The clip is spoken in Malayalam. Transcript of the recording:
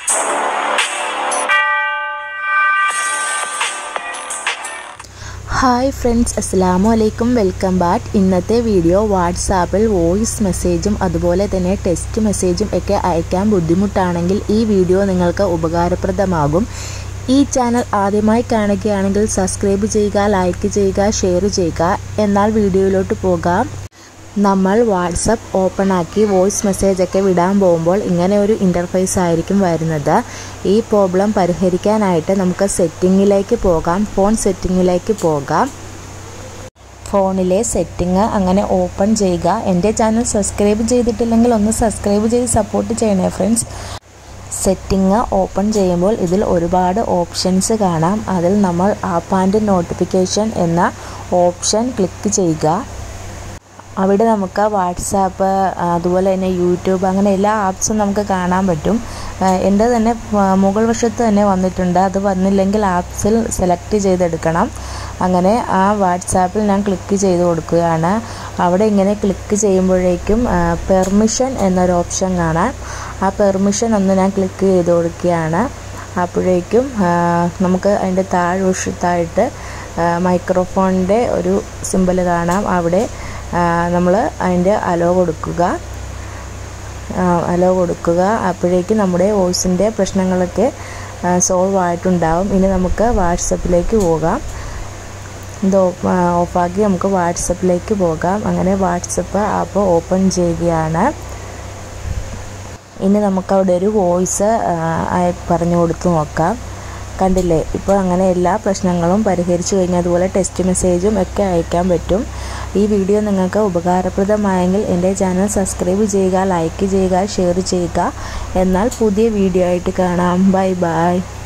ഹായ് ഫ്രണ്ട്സ് അസ്സാം വലൈക്കും വെൽക്കം ബാക്ക് ഇന്നത്തെ വീഡിയോ വാട്സാപ്പിൽ വോയിസ് മെസ്സേജും അതുപോലെ തന്നെ ടെക്സ്റ്റ് മെസ്സേജും ഒക്കെ അയക്കാൻ ബുദ്ധിമുട്ടാണെങ്കിൽ ഈ വീഡിയോ നിങ്ങൾക്ക് ഉപകാരപ്രദമാകും ഈ ചാനൽ ആദ്യമായി കാണുകയാണെങ്കിൽ സബ്സ്ക്രൈബ് ചെയ്യുക ലൈക്ക് ചെയ്യുക ഷെയർ ചെയ്യുക എന്നാൽ വീഡിയോയിലോട്ട് പോകാം നമ്മൾ വാട്സപ്പ് ഓപ്പൺ ആക്കി വോയിസ് മെസ്സേജ് ഒക്കെ വിടാൻ പോകുമ്പോൾ ഇങ്ങനെ ഒരു ഇൻ്റർഫേസ് ആയിരിക്കും വരുന്നത് ഈ പ്രോബ്ലം പരിഹരിക്കാനായിട്ട് നമുക്ക് സെറ്റിങ്ങിലേക്ക് പോകാം ഫോൺ സെറ്റിങ്ങിലേക്ക് പോകാം ഫോണിലെ സെറ്റിംഗ് അങ്ങനെ ഓപ്പൺ ചെയ്യുക എൻ്റെ ചാനൽ സബ്സ്ക്രൈബ് ചെയ്തിട്ടില്ലെങ്കിൽ ഒന്ന് സബ്സ്ക്രൈബ് ചെയ്ത് സപ്പോർട്ട് ചെയ്യണേ ഫ്രണ്ട്സ് സെറ്റിംഗ് ഓപ്പൺ ചെയ്യുമ്പോൾ ഇതിൽ ഒരുപാട് ഓപ്ഷൻസ് കാണാം അതിൽ നമ്മൾ ആപ്പ് ആൻഡ് നോട്ടിഫിക്കേഷൻ എന്ന ഓപ്ഷൻ ക്ലിക്ക് ചെയ്യുക അവിടെ നമുക്ക് വാട്സാപ്പ് അതുപോലെ തന്നെ യൂട്യൂബ് അങ്ങനെ എല്ലാ ആപ്സും നമുക്ക് കാണാൻ പറ്റും എൻ്റെ തന്നെ മുകൾ വശത്ത് തന്നെ വന്നിട്ടുണ്ട് അത് വന്നില്ലെങ്കിൽ ആപ്സിൽ സെലക്ട് ചെയ്തെടുക്കണം അങ്ങനെ ആ വാട്സാപ്പിൽ ഞാൻ ക്ലിക്ക് ചെയ്ത് കൊടുക്കുകയാണ് അവിടെ ഇങ്ങനെ ക്ലിക്ക് ചെയ്യുമ്പോഴേക്കും പെർമിഷൻ എന്നൊരു ഓപ്ഷൻ കാണാം ആ പെർമിഷൻ ഒന്ന് ഞാൻ ക്ലിക്ക് ചെയ്ത് കൊടുക്കുകയാണ് അപ്പോഴേക്കും നമുക്ക് അതിൻ്റെ താഴ്വശത്തായിട്ട് മൈക്രോഫോണിൻ്റെ ഒരു സിമ്പൽ കാണാം അവിടെ നമ്മൾ അതിൻ്റെ അലോ കൊടുക്കുക അലോ കൊടുക്കുക അപ്പോഴേക്കും നമ്മുടെ വോയിസിൻ്റെ പ്രശ്നങ്ങളൊക്കെ സോൾവ് ആയിട്ടുണ്ടാവും ഇനി നമുക്ക് വാട്സപ്പിലേക്ക് പോകാം ഇത് ഓഫാക്കി നമുക്ക് വാട്സപ്പിലേക്ക് പോകാം അങ്ങനെ വാട്സപ്പ് ആപ്പ് ഓപ്പൺ ചെയ്യുകയാണ് ഇനി നമുക്ക് അവിടെ ഒരു വോയിസ് പറഞ്ഞു കൊടുത്ത് നോക്കാം കണ്ടില്ലേ ഇപ്പോൾ അങ്ങനെ എല്ലാ പ്രശ്നങ്ങളും പരിഹരിച്ചു കഴിഞ്ഞാൽ അതുപോലെ ടെക്സ്റ്റ് മെസ്സേജും ഒക്കെ അയക്കാൻ പറ്റും ഈ വീഡിയോ നിങ്ങൾക്ക് ഉപകാരപ്രദമായെങ്കിൽ എൻ്റെ ചാനൽ സബ്സ്ക്രൈബ് ചെയ്യുക ലൈക്ക് ചെയ്യുക ഷെയർ ചെയ്യുക എന്നാൽ പുതിയ വീഡിയോ ആയിട്ട് കാണാം ബൈ ബൈ